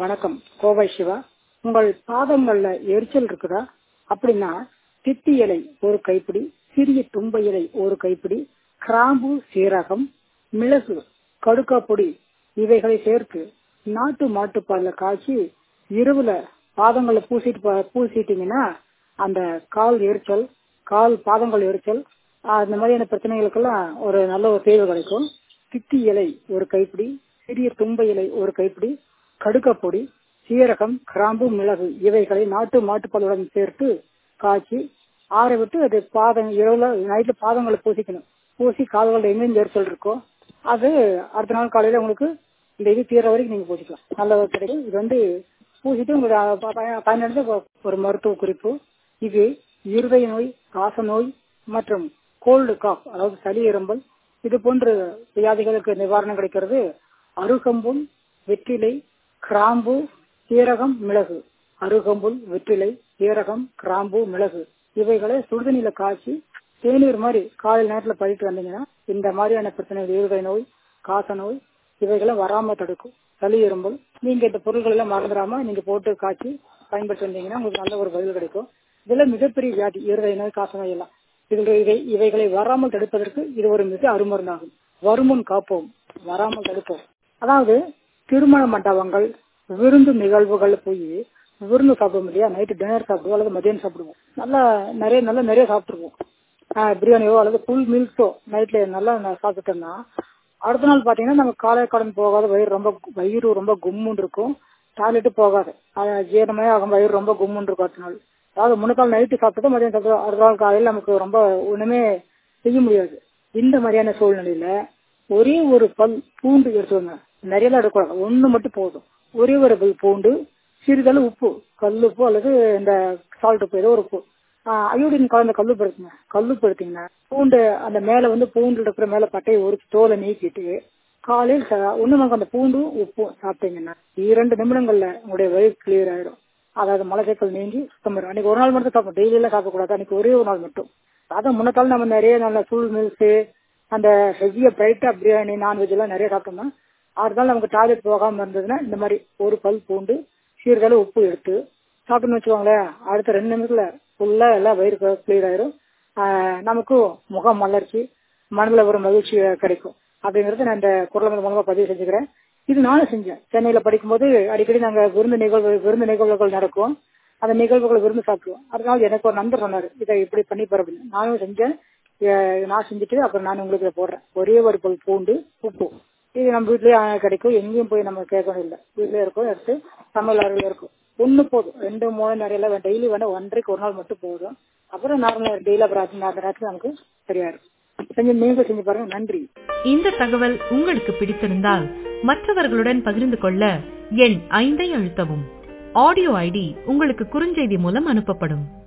வணக்கம் கோவை சிவா உங்கள் பாதங்கள்ல எரிச்சல் இருக்குதா அப்படின்னா தித்தி இலை ஒரு கைப்பிடி சிறிய தும்ப இலை ஒரு கைப்பிடி கிராம்பு சீரகம் மிளகு கடுக்கா பொடி இவைகளை சேர்த்து நாட்டு மாட்டுப்பால்ல காய்ச்சி இரவுல பாதங்களை பூசிட்டு ப- பூசிட்டீங்கன்னா அந்த கால் எரிச்சல் கால் பாதங்கள் எரிச்சல் ஆஹ் இந்த மாதிரியான பிரச்சனைகளுக்கெல்லாம் ஒரு நல்ல ஒரு தீர்வு கிடைக்கும் தித்தி இலை ஒரு கைப்பிடி சிறிய தும்ப இலை ஒரு கைப்பிடி கடுக்கா பொடி சீரகம் கிராம்பு மிளகு இவைகளை நாட்டு மாட்டுப்பாலுடன் சேர்த்து காய்ச்சி ஆற விட்டு அது பாதம் இரவுல நைட்ல பாதங்களை பூசிக்கணும் பூசி கால்கள் எங்கெங்க எரிச்சல் இருக்கோ அது அடுத்த நாள் காலையில உங்களுக்கு இந்த இது தீர வரைக்கும் நீங்க பூசிக்கலாம் நல்ல ஒரு கிடைக்கும் இது வந்து பூசிட்டு உங்களுக்கு பயனடைந்த ஒரு மருத்துவ குறிப்பு இது இருதய நோய் காச நோய் மற்றும் கோல்டு காஃப் அதாவது சளி இரும்பல் இது போன்ற வியாதிகளுக்கு நிவாரணம் கிடைக்கிறது அருகம்புல் வெற்றிலை கிராம்பு சீரகம் மிளகு அருகம்புல் வெற்றிலை சீரகம் கிராம்பு மிளகு இவைகளை சுடுதண்ணில காய்ச்சி தேநீர் மாதிரி காலையில் நேரத்துல பழிட்டு வந்தீங்கன்னா இந்த மாதிரியான பிரச்சனைகள் இருதய நோய் காச நோய் இவைகளை வராம தடுக்கும் சளி இரும்பல் நீங்க இந்த பொருட்கள் எல்லாம் மறந்துடாம நீங்க போட்டு காய்ச்சி பயன்படுத்தி வந்தீங்கன்னா உங்களுக்கு நல்ல ஒரு பதில் கிடைக்கும் இதுல மிகப்பெரிய வியாதி இருதய நோய் காச நோய் எல்லாம் இதில் இவை இவைகளை வராமல் தடுப்பதற்கு இது ஒரு மிக அருமருந்தாகும் வருமுன் காப்போம் வராமல் தடுப்போம் அதாவது திருமண மண்டபங்கள் விருந்து நிகழ்வுகள் போய் விருந்து சாப்பிடுவோம் இல்லையா நைட்டு டின்னர் சாப்பிடுவோம் அல்லது மதியம் சாப்பிடுவோம் நல்லா நிறைய நல்லா நிறைய சாப்பிட்டுருவோம் ஆஹ் பிரியாணியோ அல்லது ஃபுல் மீல்ஸோ நைட்ல நல்லா நான் சாப்பிட்டோம்னா அடுத்த நாள் பாத்தீங்கன்னா நம்ம காலை கடன் போகாத வயிறு ரொம்ப வயிறு ரொம்ப கும்முன்னு இருக்கும் டாய்லெட்டு போகாது அது ஜீரணமே ஆகும் வயிறு ரொம்ப கும்முன்னு இருக்கும் அடுத்த நாள் அதாவது முன்னாள் நைட்டு சாப்பிட்டது மதியம் சாப்பிட்டது அடுத்த நாள் காலையில் நமக்கு ரொம்ப ஒண்ணுமே செய்ய முடியாது இந்த மாதிரியான சூழ்நிலையில ஒரே ஒரு பல் பூண்டு எடுத்துக்கோங்க நிறைய எல்லாம் எடுக்கக்கூடாது ஒண்ணு மட்டும் போதும் ஒரே ஒரு பல் பூண்டு சிறிதளவு உப்பு கல் உப்பு அல்லது இந்த சால்ட் உப்பு ஏதோ ஒரு உப்பு ஆஹ் அயோடின் கலந்த கல்லுப்பு இருக்குங்க கல்லுப்பு எடுத்தீங்கன்னா பூண்டு அந்த மேல வந்து பூண்டு இருக்கிற மேல பட்டையை உரிச்சு தோலை நீக்கிட்டு காலையில் ச- ஒண்ணு நமக்கு அந்த பூண்டும் உப்பும் சாப்பிட்டீங்கன்னா இரண்டு நிமிடங்கள்ல உங்களுடைய வயிறு கிளியர் ஆயிடும் அதாவது மலச்சிக்கல் நீங்கி சுத்தம் வரும் அன்னைக்கு ஒரு நாள் மட்டும் சாப்பிடும் டெய்லி எல்லாம் சாப்பிடக்கூடாது அன்னைக்கு ஒரே ஒரு நாள் மட்டும் அதான் முன்னத்தால் நம்ம நிறைய நல்ல ஃபுல் மீல்ஸ் அந்த ஹெவியா பிரைட்டா பிரியாணி நான்வெஜ் எல்லாம் நிறைய சாப்பிட்டோம்னா ஆறு நாள் நமக்கு டாய்லெட் போகாம இருந்ததுன்னா இந்த மாதிரி ஒரு பல் பூண்டு சீர்கால உப்பு எடுத்து சாப்பிட்டோம்னு வச்சுக்கோங்களேன் அடுத்த ரெண்டு நிமிஷத்துல ஃபுல்லா எல்லாம் வயிறு கிளியர் ஆயிரும் ஆஹ் நமக்கும் முகம் மலர்ச்சி மனதில் ஒரு மகிழ்ச்சி கிடைக்கும் அப்படிங்கறது நான் இந்த குரல் மூலமா பதிவு செஞ்சுக்கிறேன் இது நானும் செஞ்சேன் சென்னையில படிக்கும்போது அடிக்கடி நாங்க விருந்து நிகழ்வு விருந்து நிகழ்வுகள் நடக்கும் அந்த நிகழ்வுகளை விருந்து சாப்பிடுவோம் அதனால எனக்கு ஒரு நண்பர் சொன்னாரு இதை இப்படி பண்ணி பாரு அப்படின்னு நானும் செஞ்சேன் அஹ் நான் செஞ்சுட்டு அப்புறம் நான் உங்களுக்கு இதை போடுறேன் ஒரே ஒரு பல் பூண்டு உப்பு இது நம்ம வீட்லயே ஆ, கிடைக்கும் எங்கேயும் போய் நம்ம கேட்கணும் இல்லை வீட்லயே இருக்கும் எடுத்து சமையல் அறையில இருக்கும் ஒண்ணு போதும் ரெண்டு மூணு நிறைய டெய்லி வேணா ஒன்றரைக்கு ஒரு நாள் மட்டும் போதும் அப்புறம் நார்மல் டெய்லி அப்புறம் அடுத்த நாள் நேரத்துக்கு நமக்கு சரியா இருக்கும் செஞ்சு நீங்க செஞ்சு பாருங்க நன்றி இந்த தகவல் உங்களுக்கு பிடித்திருந்தால் மற்றவர்களுடன் பகிர்ந்து கொள்ள எண் ஐந்தை அழுத்தவும் ஆடியோ ஐடி உங்களுக்கு குறுஞ்செய்தி மூலம் அனுப்பப்படும்